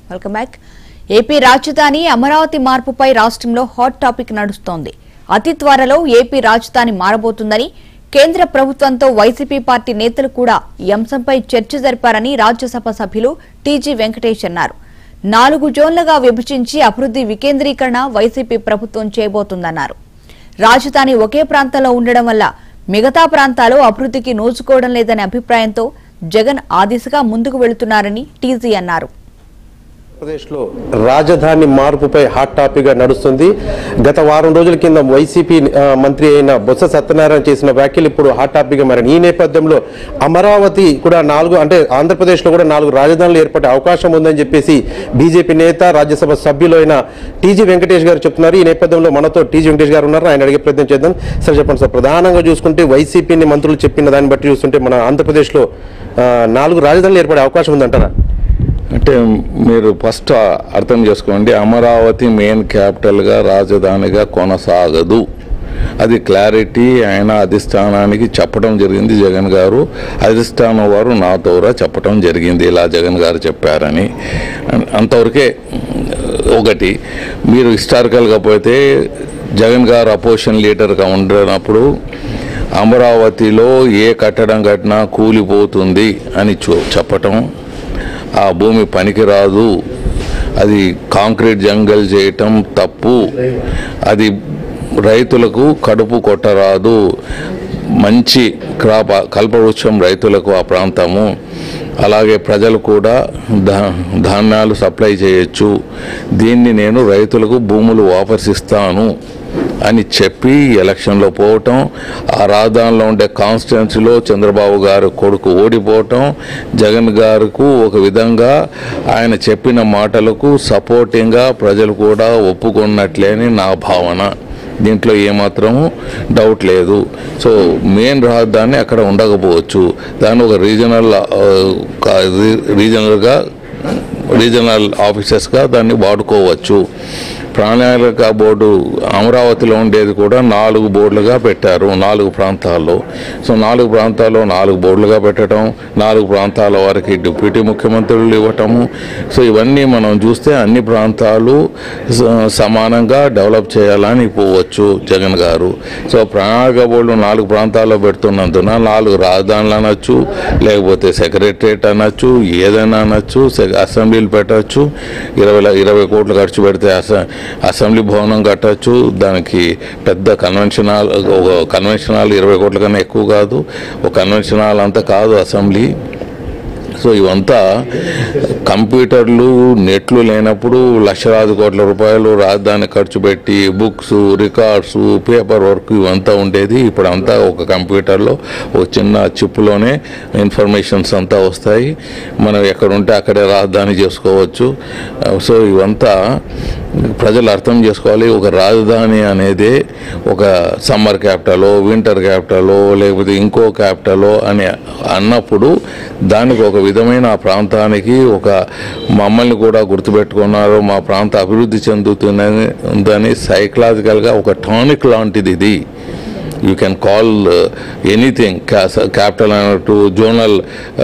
welcome back AP రాజధాని అమరావతి మార్పుపై రాష్ట్రంలో హాట్ టాపిక్ నడుస్తోంది అతి త్వరలో ఏపీ రాజధాని మారబోతుందని కేంద్ర ప్రభుత్వంతో వైసీపీ పార్టీ నేతలు కూడా ఈ అంశంపై చర్చ జరిపారని రాజ్యసభ సభ్యులు టీజీ వెంకటేష్ అన్నారు నాలుగు జోన్లుగా విభజించి అభివృద్ధి వికేంద్రీకరణ వైసీపీ ప్రభుత్వం చేయబోతుందన్నారు రాజధాని ఒకే ప్రాంతంలో ఉండడం వల్ల మిగతా ప్రాంతాలు అభివృద్ధికి నోచుకోవడం లేదనే అభిప్రాయంతో జగన్ ఆ దిశగా ముందుకు వెళుతున్నారని టీజీ అన్నారు ఆంధ్రప్రదేశ్లో రాజధాని మార్పుపై హాట్ టాపిక్ గా నడుస్తుంది గత వారం రోజుల కింద వైసీపీ ఆ, మంత్రి అయిన బొత్స సత్యనారాయణ చేసిన వ్యాఖ్యలు ఇప్పుడు హాట్ టాపిక్ గా మారాయి ఈ నేపథ్యంలో అమరావతి కూడా నాలుగు అంటే ఆంధ్రప్రదేశ్లో కూడా నాలుగు రాజధానులు ఏర్పడే అవకాశం ఉందని చెప్పేసి బీజేపీ నేత రాజ్యసభ సభ్యులు అయిన టీజీ వెంకటేష్ గారు చెప్తున్నారు ఈ నేపథ్యంలో మనతో టీజీ వెంకటేష్ గారు ఉన్నారు ఆయన అడిగే ప్రయత్నం చేద్దాం సార్ చెప్పండి సార్ ప్రధానంగా చూసుకుంటే వైసీపీని మంత్రులు చెప్పిన దాన్ని బట్టి చూస్తుంటే మన ఆంధ్రప్రదేశ్లో ఆ, నాలుగు రాజధానులు ఏర్పడే అవకాశం ఉందంటారా అంటే మీరు ఫస్ట్ అర్థం చేసుకోండి అమరావతి మెయిన్ క్యాపిటల్గా రాజధానిగా కొనసాగదు అది క్లారిటీ ఆయన అధిష్టానానికి చెప్పడం జరిగింది జగన్ గారు అధిష్టానం వారు నా ద్వారా చెప్పడం జరిగింది ఇలా జగన్ గారు చెప్పారని అంతవరకే ఒకటి మీరు హిస్టారికల్గా పోతే జగన్ గారు అపోజిషన్ లీడర్గా ఉండనప్పుడు అమరావతిలో ఏ కట్టడం కట్టినా కూలిపోతుంది అని చూ చెప్పటం ఆ భూమి పనికిరాదు అది కాంక్రీట్ జంగల్ చేయటం తప్పు అది రైతులకు కడుపు కొట్టరాదు మంచి క్రాప్ కల్పవృక్షం రైతులకు ఆ ప్రాంతము అలాగే ప్రజలు కూడా ధా ధాన్యాలు సప్లై చేయొచ్చు దీన్ని నేను రైతులకు భూములు వాపసిస్తాను అని చెప్పి ఎలక్షన్లో పోవటం ఆ రాజధానిలో ఉండే కాన్స్టిట్యున్సీలో చంద్రబాబు గారు కొడుకు ఓడిపోవటం జగన్ గారికి ఒక విధంగా ఆయన చెప్పిన మాటలకు సపోర్టింగ్గా ప్రజలు కూడా ఒప్పుకున్నట్లే అని నా భావన దీంట్లో ఏమాత్రము డౌట్ లేదు సో మెయిన్ రాజధాని అక్కడ ఉండకపోవచ్చు దాన్ని ఒక రీజనల్ ఆ, కా- రీ- రీజనల్గా రీజనల్ ఆఫీసెస్గా దాన్ని వాడుకోవచ్చు ప్రణాళిక బోర్డు అమరావతిలో ఉండేది కూడా నాలుగు బోర్డులుగా పెట్టారు నాలుగు ప్రాంతాల్లో సో నాలుగు ప్రాంతాల్లో నాలుగు బోర్డులుగా పెట్టడం నాలుగు ప్రాంతాల వారికి డిప్యూటీ ముఖ్యమంత్రులు ఇవ్వటము సో ఇవన్నీ మనం చూస్తే అన్ని ప్రాంతాలు స- సమానంగా డెవలప్ చేయాలని పోవచ్చు జగన్ గారు సో ప్రణాళిక బోర్డు నాలుగు ప్రాంతాల్లో పెడుతున్నందున నాలుగు రాజధానులు అనొచ్చు లేకపోతే సెక్రటరియట్ అనొచ్చు ఏదైనా అనొచ్చు సె- అసెంబ్లీలు పెట్టచ్చు ఇరవై ల- ఇరవై కోట్లు ఖర్చు పెడితే అస అసెంబ్లీ భవనం కట్టచ్చు దానికి పెద్ద కన్వెన్షన్ హాల్ ఒక కన్వెన్షన్ హాల్ ఇరవై కోట్ల కన్నా ఎక్కువ కాదు ఒక కన్వెన్షన్ హాల్ అంతా కాదు అసెంబ్లీ సో ఇవంతా కంప్యూటర్లు నెట్లు లేనప్పుడు లక్షలాది కోట్ల రూపాయలు రాజధాని ఖర్చు పెట్టి బుక్స్ రికార్డ్స్ పేపర్ వర్క్ ఇవంతా ఉండేది ఇప్పుడు అంతా ఒక కంప్యూటర్లో ఒక చిన్న చిప్లోనే ఇన్ఫర్మేషన్స్ అంతా వస్తాయి మనం ఎక్కడ ఉంటే అక్కడే రాజధాని చేసుకోవచ్చు సో ఇవంతా ప్రజలు అర్థం చేసుకోవాలి ఒక రాజధాని అనేది ఒక సమ్మర్ క్యాపిటలో వింటర్ క్యాపిటలో లేకపోతే ఇంకో క్యాపిటలో అని అన్నప్పుడు దానికి ఒక విధమైన ఆ ప్రాంతానికి ఒక మమ్మల్ని కూడా గుర్తుపెట్టుకున్నారు మా ప్రాంత అభివృద్ధి చెందుతుందని ఉందని సైకలాజికల్గా ఒక టానిక్ లాంటిది ఇది you can call anything capital అనట్టు జోనల్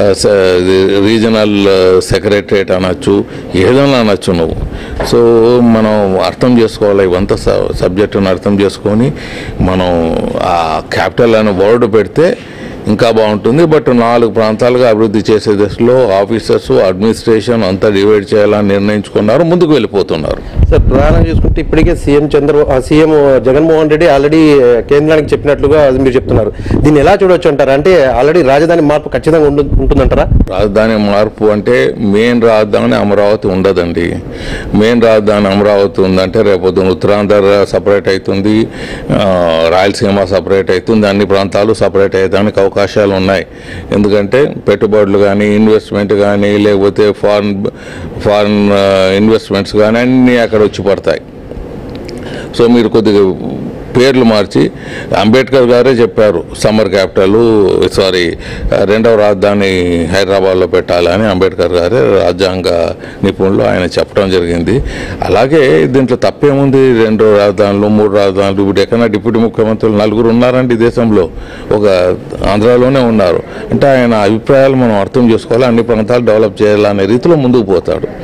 రీజనల్ సెక్రటరేట్ అనొచ్చు ఏదైనా అనొచ్చు నువ్వు సో మనం అర్థం చేసుకోవాలి ఇవంతా సబ్జెక్టును అర్థం చేసుకొని మనం ఆ క్యాపిటల్ అనే వర్డ్ పెడితే ఇంకా బాగుంటుంది బట్ నాలుగు ప్రాంతాలుగా అభివృద్ధి చేసే దశలో ఆఫీసర్స్ అడ్మినిస్ట్రేషన్ అంతా డివైడ్ చేయాలని నిర్ణయించుకున్నారు ముందుకు వెళ్ళిపోతున్నారు సార్ ప్రధానంగా చూసుకుంటే ఇప్పటికే సీఎం చంద్ర ఆ సీఎం జగన్మోహన్ రెడ్డి ఆల్రెడీ కేంద్రానికి చెప్పినట్లుగా అది మీరు చెప్తున్నారు దీన్ని ఎలా చూడొచ్చు అంటారు అంటే ఆల్రెడీ రాజధాని మార్పు ఖచ్చితంగా ఉండు- ఉంటుందంటారా రాజధాని మార్పు అంటే మెయిన్ రాజధాని అమరావతి ఉండదండి మెయిన్ రాజధాని అమరావతి ఉందంటే రేపు ఉత్తరాంధ్ర సపరేట్ అవుతుంది ఆ, రాయలసీమ సపరేట్ అవుతుంది అన్ని ప్రాంతాలు సపరేట్ అయ్యేదానికి అవకాశాలు ఉన్నాయి ఎందుకంటే పెట్టుబడులు కానీ ఇన్వెస్ట్మెంట్ కానీ లేకపోతే ఫారిన్ ఫారిన్ ఇన్వెస్ట్మెంట్స్ కానీ అన్నీ అక్కడ వచ్చి పడతాయి సో మీరు కొద్దిగా పేర్లు మార్చి అంబేద్కర్ గారే చెప్పారు సమ్మర్ క్యాపిటల్ సారీ రెండవ రాజధాని హైదరాబాద్లో పెట్టాలని అంబేద్కర్ గారే రాజ్యాంగ నిపుణులు ఆయన చెప్పడం జరిగింది అలాగే దీంట్లో తప్పేముంది రెండు రాజధానులు మూడు రాజధానులు ఇప్పుడు ఎక్కడన్నా డిప్యూటీ ముఖ్యమంత్రులు నలుగురు ఉన్నారండి ఈ దేశంలో ఒక ఆంధ్రాలోనే ఉన్నారు అంటే ఆయన అభిప్రాయాలు మనం అర్థం చేసుకోవాలి అన్ని ప్రాంతాలు డెవలప్ చేయాలనే రీతిలో ముందుకు పోతాడు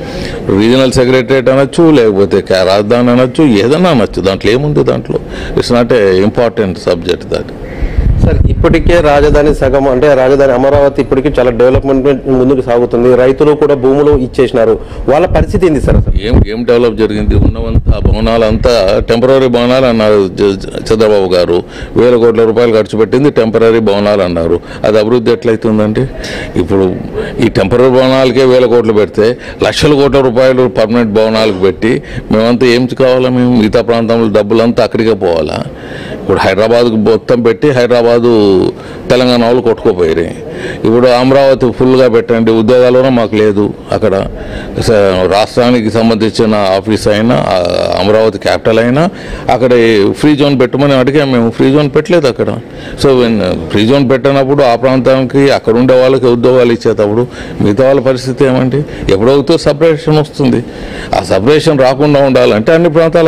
రీజనల్ సెక్రటరియట్ అనొచ్చు లేకపోతే కా- రాజధాని అనొచ్చు ఏదైనా అనొచ్చు దాంట్లో ఏముంది దాంట్లో it's not a important subject that sir ఇప్పటికే రాజధాని సగం అంటే రాజధాని అమరావతి ఇప్పటికే చాలా డెవలప్మెంట్ ముందుకు సాగుతుంది రైతులు కూడా భూములు ఇచ్చేసినారు వాళ్ళ పరిస్థితి ఏంది సార్ అసలు ఏం ఏం డెవలప్ జరిగింది ఉన్నవంతా భవనాలంతా టెంపరీ భవనాలు అన్నారు జ- జ- చంద్రబాబు గారు వేల కోట్ల రూపాయలు ఖర్చు పెట్టింది టెంపరీ భవనాలు అన్నారు అది అభివృద్ధి ఎట్లయితుందండి ఇప్పుడు ఈ టెంపరీ భవనాలకే వేల కోట్లు పెడితే లక్షల కోట్ల రూపాయలు పర్మనెంట్ భవనాలకు పెట్టి మేమంతా ఏం కావాలా మేము మిగతా ప్రాంతంలో డబ్బులంతా అక్కడికే పోవాలా ఇప్పుడు హైదరాబాద్కు మొత్తం పెట్టి హైదరాబాదు తెలంగాణ వాళ్ళు కొట్టుకోపోయారు ఇప్పుడు అమరావతి ఫుల్గా పెట్టండి ఉద్యోగాలు కూడా మాకు లేదు అక్కడ స- రాష్ట్రానికి సంబంధించిన ఆఫీస్ అయినా ఆ, అమరావతి క్యాపిటల్ అయినా అక్కడ ఫ్రీ జోన్ పెట్టమని అడిగాం మేము ఫ్రీ జోన్ పెట్టలేదు అక్కడ సో ఫ్రీ జోన్ పెట్టినప్పుడు ఆ ప్రాంతానికి అక్కడ ఉండే వాళ్ళకి ఉద్యోగాలు ఇచ్చేటప్పుడు మిగతా వాళ్ళ పరిస్థితి ఏమండి ఎప్పుడవుతో సపరేషన్ వస్తుంది ఆ సపరేషన్ రాకుండా ఉండాలంటే అన్ని ప్రాంతాల